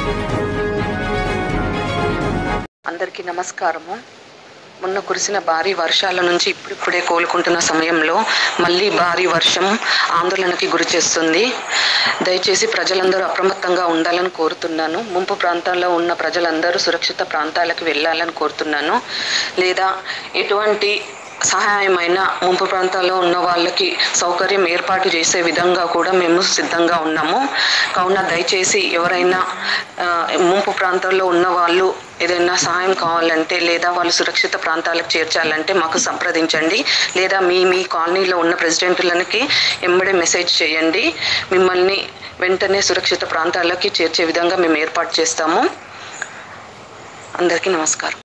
అందరికీ నమస్కారము మొన్న కురిసిన భారీ వర్షాల నుంచి ఇప్పుడిప్పుడే కోలుకుంటున్న సమయంలో మళ్ళీ భారీ వర్షం ఆందోళనకి గురి చేస్తుంది దయచేసి ప్రజలందరూ అప్రమత్తంగా ఉండాలని కోరుతున్నాను ముంపు ప్రాంతాల్లో ఉన్న ప్రజలందరూ సురక్షిత ప్రాంతాలకు వెళ్ళాలని కోరుతున్నాను లేదా ఎటువంటి సహాయమైన ముంపు ప్రాంతాల్లో ఉన్న వాళ్ళకి సౌకర్యం ఏర్పాటు చేసే విధంగా కూడా మేము సిద్ధంగా ఉన్నాము కావున దయచేసి ఎవరైనా ఆ, ముంపు ప్రాంతాల్లో ఉన్న వాళ్ళు ఏదైనా సహాయం కావాలంటే లేదా వాళ్ళు సురక్షిత ప్రాంతాలకు చేర్చాలంటే మాకు సంప్రదించండి లేదా మీ మీ కాలనీలో ఉన్న ప్రెసిడెంట్లకి ఎంబడే మెసేజ్ చేయండి మిమ్మల్ని వెంటనే సురక్షిత ప్రాంతాలకి చేర్చే విధంగా మేము ఏర్పాటు చేస్తాము అందరికీ నమస్కారం